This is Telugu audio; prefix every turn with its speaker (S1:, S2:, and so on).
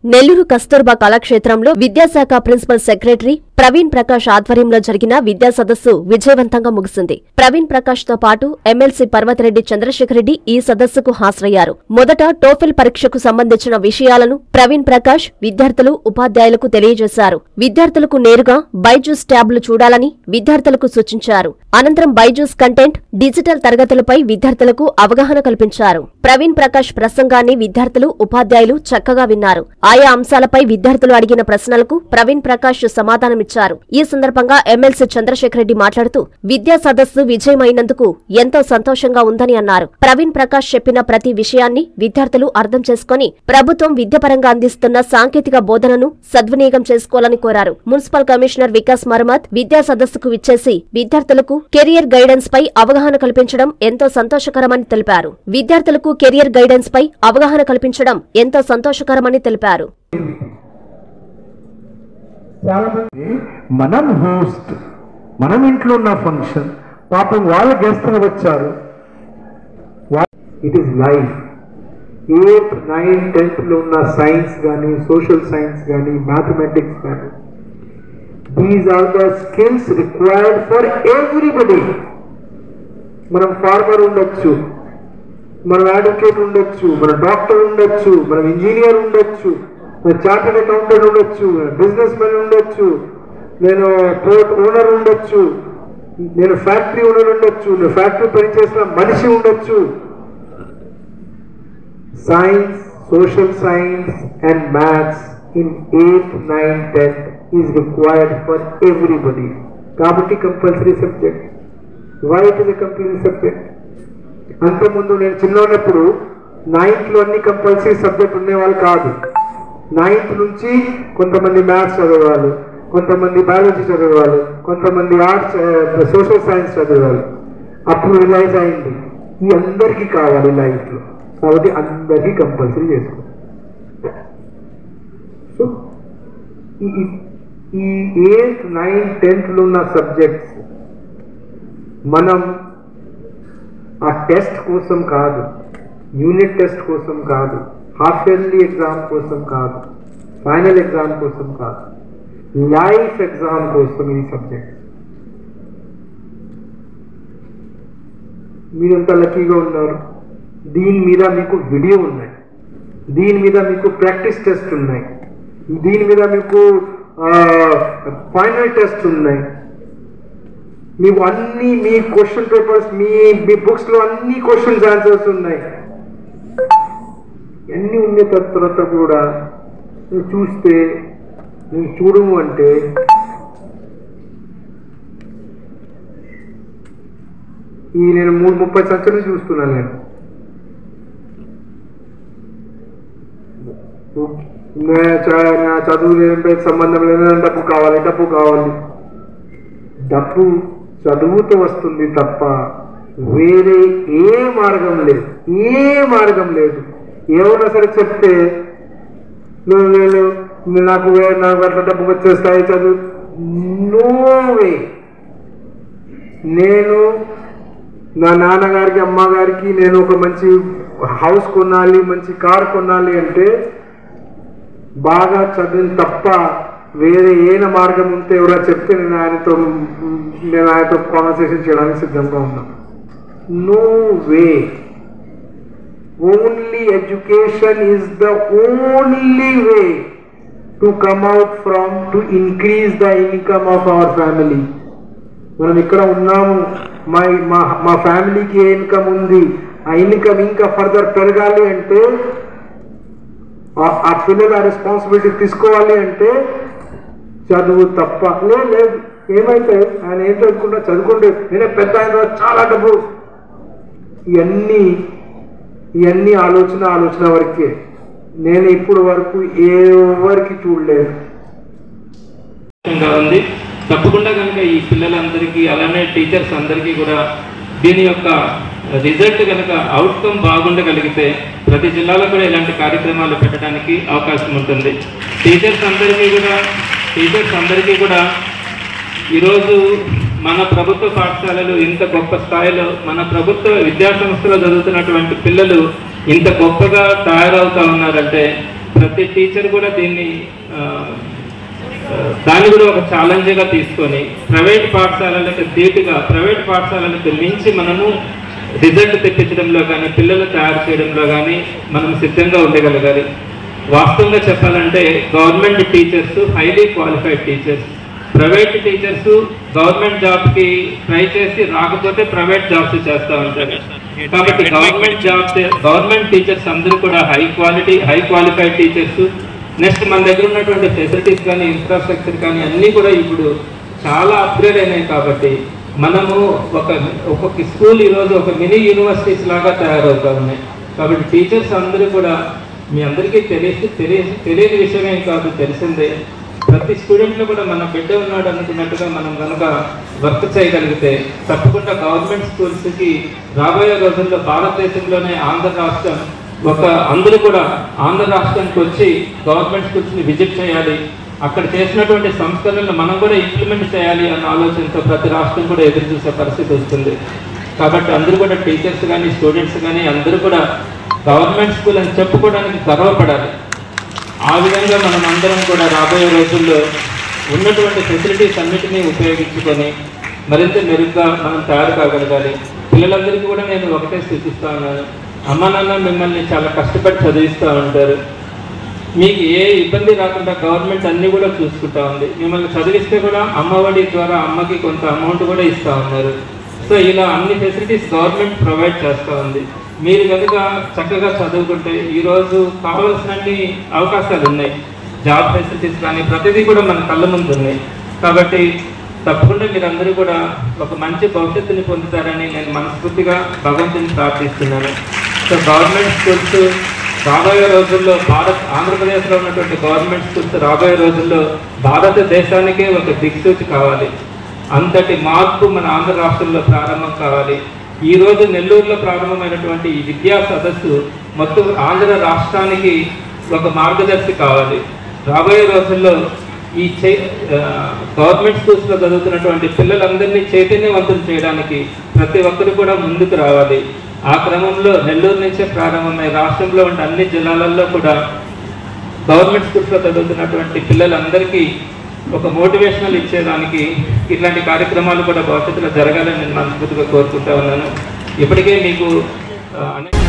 S1: నెల్లూరు కస్తూర్బా కళాక్షేత్రంలో విద్యాశాఖ ప్రిన్సిపల్ సెక్రటరీ ప్రవీణ్ ప్రకాష్ ఆధ్వర్యంలో జరిగిన విద్యా సదస్సు విజయవంతంగా ముగిసింది ప్రవీణ్ ప్రకాష్ తో పాటు ఎమ్మెల్సీ పర్వతరెడ్డి చంద్రశేఖర్ రెడ్డి ఈ సదస్సుకు హాజరయ్యారు మొదట టోఫెల్ పరీక్షకు సంబంధించిన విషయాలను ప్రవీణ్ ప్రకాష్ విద్యార్థులు ఉపాధ్యాయులకు తెలియజేశారు విద్యార్థులకు నేరుగా బైజూస్ ట్యాబ్లు చూడాలని విద్యార్థులకు సూచించారు అనంతరం బైజూస్ కంటెంట్ డిజిటల్ తరగతులపై విద్యార్థులకు అవగాహన కల్పించారు ప్రవీణ్ ప్రకాష్ ప్రసంగాన్ని విద్యార్థులు ఉపాధ్యాయులు చక్కగా విన్నారు ఆయా అంశాలపై విద్యార్థులు అడిగిన ప్రశ్నలకు ప్రవీణ్ ప్రకాష్ సమాధానమిచ్చారు ఈ సందర్భంగా ఎమ్మెల్సీ చంద్రశేఖర్ రెడ్డి మాట్లాడుతూ విద్యా సదస్సు విజయమైనందుకు ఎంతో సంతోషంగా ఉందని అన్నారు ప్రవీణ్ ప్రకాష్ చెప్పిన ప్రతి విషయాన్ని విద్యార్థులు అర్థం చేసుకుని ప్రభుత్వం విద్యపరంగా అందిస్తున్న సాంకేతిక బోధనను సద్వినియోగం చేసుకోవాలని కోరారు మున్సిపల్ కమిషనర్ వికాస్ మరమత్ విద్యా సదస్సుకు విచ్చేసి విద్యార్థులకు కెరియర్ గైడెన్స్ పై అవగాహన కల్పించడం ఎంతో సంతోషకరమని తెలిపారు విద్యార్థులకు కెరియర్ గైడెన్స్ పై అవగాహన కల్పించడం ఎంతో సంతోషకరమని తెలిపారు
S2: చాలా మంది మనం హోస్ట్ మనం ఇంట్లో ఉన్న ఫంక్షన్ పాపం వాళ్ళ గెస్ట్ వచ్చారు it is life eighth nine టెన్త్లో ఉన్న సైన్స్ కానీ సోషల్ సైన్స్ కానీ మ్యాథమెటిక్స్ కానీ these are the skills required for everybody మనం ఫార్మర్ ఉండొచ్చు మనం అడ్వకేట్ ఉండొచ్చు మన డాక్టర్ ఉండొచ్చు మనం ఇంజనీర్ ఉండొచ్చు మన చార్టెడ్ అకౌంటెంట్ ఉండొచ్చు బిజినెస్ మ్యాన్ ఉండొచ్చు నేను పోర్ట్ ఓనర్ ఉండొచ్చు నేను ఫ్యాక్టరీ ఓనర్ ఉండొచ్చు నేను ఫ్యాక్టరీ పనిచేసిన మనిషి ఉండొచ్చు science social science and maths in eighth nine tenth is required for everybody కాబట్టి compulsory subject why it is a compulsory subject అంతకుముందు నేను చిన్న ఉన్నప్పుడు నైన్త్లో అన్ని కంపల్సరీ సబ్జెక్ట్ ఉండేవాళ్ళు కాదు నైన్త్ నుంచి కొంతమంది మ్యాథ్స్ చదివేవాళ్ళు కొంతమంది బయాలజీ చదివేవాళ్ళు కొంతమంది ఆర్ట్స్ సోషల్ సైన్స్ చదివేవాళ్ళు అప్పుడు రిలైజ్ అయింది ఈ అందరికీ కావాలి లైఫ్లో కాబట్టి అందరికీ కంపల్సరీ చేసుకో సో ఈ ఈ ఎయిత్ నైన్ టెన్త్లో ఉన్న సబ్జెక్ట్స్ మనం ఆ టెస్ట్ కోసం కాదు యూనిట్ టెస్ట్ కోసం కాదు హాఫ్ ఇయర్లీ ఎగ్జామ్ కోసం కాదు ఫైనల్ ఎగ్జామ్ కోసం కాదు లైఫ్ ఎగ్జామ్ కోసం ఈ సబ్జెక్ట్ మీరంతా లక్కీగా ఉన్నారు దీని మీద మీకు వీడియో ఉన్నాయి దీని మీద మీకు ప్రాక్టీస్ టెస్ట్ ఉన్నాయి దీని మీద మీకు ఫైనల్ టెస్ట్ ఉన్నాయి మీకు అన్ని మీ క్వశ్చన్ పేపర్స్ మీ మీ బుక్స్ లో అన్ని క్వశ్చన్స్ ఆన్సర్స్ ఉన్నాయి అన్ని ఉన్న తర్వాత కూడా నువ్వు చూస్తే నువ్వు చూడము అంటే ఈ నేను మూడు ముప్పై సంవత్సరాలు చూస్తున్నాను నేను నే- చ- నా చదువు లేని సంబంధం లేదు డబ్బు కావాలి డబ్బు కావాలి డబ్బు చదువుతూ వస్తుంది తప్ప వేరే ఏ మార్గం లేదు ఏ మార్గం లేదు ఎవరైనా సరే చెప్తే నువ్వు నేను నాకు వే- నాకు అట్లా డబ్బు వచ్చేస్తాయి చదువు నో వే నేను నా నాన్నగారికి అమ్మగారికి నేను ఒక మంచి హౌస్ కొనాలి మంచి కార్ కొనాలి అంటే బాగా చదివిన తప్ప వేరే ఏన మార్గం ఉంటే ఎవరో చెప్తే నేను ఆయనతో నేను ఆయనతో కాన్వర్సేషన్ చేయడానికి సిద్ధంగా ఉన్నా no way only education is the only way to come out from to increase the income of our family మనం ఇక్కడ ఉన్నాము మా మా మా ఫ్యామిలీకి ఏ ఇన్కమ్ ఉంది ఆ ఇన్కమ్ ఇంకా ఫర్దర్ పెరగాలి అంటే ఆ- ఆ పిల్లలు ఆ రెస్పాన్సిబిలిటీ తీసుకోవాలి అంటే చదువు తప్ప లేదు లేదు ఏమైతే ఆయన ఏం చదువుకుంటా చదువుకుంటే నేనే పెద్ద ఆయన తర్వాత చాలా డబ్బు ఇవన్నీ ఇవన్నీ ఆలోచన ఆలోచన వరకే నేను ఇప్పుడు వరకు ఎవరికి చూడలేదు
S3: ఇంకా ఉంది తప్పకుండా కనుక ఈ పిల్లలందరికీ అలానే టీచర్స్ అందరికీ కూడా దీని యొక్క రిజల్ట్ కనుక అవుట్కమ్ బాగుండగలిగితే ప్రతి జిల్లాలో కూడా ఇలాంటి కార్యక్రమాలు పెట్టడానికి అవకాశం ఉంటుంది టీచర్స్ అందరికీ కూడా టీచర్స్ అందరికీ కూడా ఈరోజు మన ప్రభుత్వ పాఠశాలలు ఇంత గొప్ప స్థాయిలో మన ప్రభుత్వ విద్యా సంస్థలో చదువుతున్నటువంటి పిల్లలు ఇంత గొప్పగా తయారవుతా ఉన్నారంటే ప్రతి టీచర్ కూడా దీన్ని ఆ, ఆ, దాన్ని కూడా ఒక ఛాలెంజ్గా తీసుకొని ప్రైవేట్ పాఠశాలలకు ధీటుగా ప్రైవేట్ పాఠశాలలకు మించి మనము రిజల్ట్ తెప్పించడంలో కానీ పిల్లలు తయారు చేయడంలో కానీ మనం సిద్ధంగా ఉండగలగాలి వాస్తవంగా చెప్పాలంటే government teachers highly qualified teachers private teachers government job కి ట్రై చేసి రాకపోతే ప్రైవేట్ జాబ్స్ చేస్తూ ఉంటారు కాబట్టి గవర్నమెంట్ జాబ్స్ గవర్నమెంట్ టీచర్స్ అందరూ కూడా high quality high qualified teachers next మన దగ్గర ఉన్నటువంటి ఫెసిలిటీస్ కానీ ఇన్ఫ్రాస్ట్రక్చర్ కానీ అన్నీ కూడా ఇప్పుడు చాలా అప్గ్రేడ్ అయినాయి కాబట్టి మనము ఒక ఒక్కొక్క స్కూల్ ఈరోజు ఒక మినీ యూనివర్సిటీస్ లాగా తయారవుతా ఉన్నాయి కాబట్టి టీచర్స్ అందరూ కూడా మీ అందరికీ తెలిసి తెలియని తెలియని విషయమేం కాదు తెలిసిందే ప్రతి స్టూడెంట్లో కూడా మన బిడ్డ ఉన్నాడు అనుకున్నట్టుగా మనం కనుక వర్క్ చేయగలిగితే తప్పకుండా గవర్నమెంట్ స్కూల్స్కి రాబోయే రోజుల్లో భారతదేశంలోనే ఆంధ్ర రాష్ట్రం ఒక అందరూ కూడా ఆంధ్ర రాష్ట్రానికి వచ్చి గవర్నమెంట్ స్కూల్స్ని విజిట్ చేయాలి అక్కడ చేసినటువంటి సంస్కరణలు మనం కూడా ఇంప్లిమెంట్ చేయాలి అన్న ఆలోచనతో ప్రతి రాష్ట్రం కూడా ఎదురు చూసే పరిస్థితి వస్తుంది కాబట్టి అందరూ కూడా టీచర్స్ కానీ స్టూడెంట్స్ కానీ అందరూ కూడా గవర్నమెంట్ స్కూల్ అని చెప్పుకోవడానికి గర్వపడాలి ఆ విధంగా మనం అందరం కూడా రాబోయే రోజుల్లో ఉన్నటువంటి ఫెసిలిటీస్ అన్నిటినీ ఉపయోగించుకొని మరింత మెరుగ్గా మనం తయారు కాగలగాలి పిల్లలందరికీ కూడా నేను ఒకటే సూచిస్తా ఉన్నాను అమ్మ నాన్న మిమ్మల్ని చాలా కష్టపడి చదివిస్తూ ఉంటారు మీకు ఏ ఇబ్బంది రాకుండా గవర్నమెంట్ అన్ని కూడా చూసుకుంటా ఉంది మిమ్మల్ని చదివిస్తే కూడా అమ్మఒడి ద్వారా అమ్మకి కొంత అమౌంట్ కూడా ఇస్తా ఉన్నారు సో ఇలా అన్ని ఫెసిలిటీస్ గవర్నమెంట్ ప్రొవైడ్ చేస్తూ ఉంది మీరు కనుక చక్కగా చదువుకుంటే ఈరోజు కావలసినన్ని అవకాశాలు ఉన్నాయి జాబ్ ఫెసిలిటీస్ కానీ ప్రతిదీ కూడా మన కళ్ళ ముందు ఉన్నాయి కాబట్టి తప్పకుండా మీరందరూ కూడా ఒక మంచి భవిష్యత్తుని పొందుతారని నేను మనస్ఫూర్తిగా భగవంతుని ప్రార్థిస్తున్నాను సో గవర్నమెంట్ స్కూల్స్ రాబోయే రోజుల్లో భారత్ ఆంధ్రప్రదేశ్లో ఉన్నటువంటి గవర్నమెంట్ స్కూల్స్ రాబోయే రోజుల్లో భారతదేశానికే ఒక దిక్సూచి కావాలి అంతటి మార్పు మన ఆంధ్ర రాష్ట్రంలో ప్రారంభం కావాలి ఈ రోజు నెల్లూరులో ప్రారంభమైనటువంటి ఈ విద్యా సదస్సు మొత్తం ఆంధ్ర రాష్ట్రానికి ఒక మార్గదర్శి కావాలి రాబోయే రోజుల్లో ఈ చే ఆ, గవర్నమెంట్ స్కూల్స్లో చదువుతున్నటువంటి పిల్లలందరినీ చైతన్యవంతులు చేయడానికి ప్రతి ఒక్కరు కూడా ముందుకు రావాలి ఆ క్రమంలో నెల్లూరు నుంచే ప్రారంభమై రాష్ట్రంలో ఉండే అన్ని జిల్లాలలో కూడా గవర్నమెంట్ స్కూల్స్లో చదువుతున్నటువంటి పిల్లలందరికీ ఒక మోటివేషనల్ ఇచ్చేదానికి ఇట్లాంటి కార్యక్రమాలు కూడా భవిష్యత్తులో జరగాలని నేను మనస్ఫూర్తిగా కోరుకుంటా ఉన్నాను ఇప్పటికే మీకు ఆ, అనేక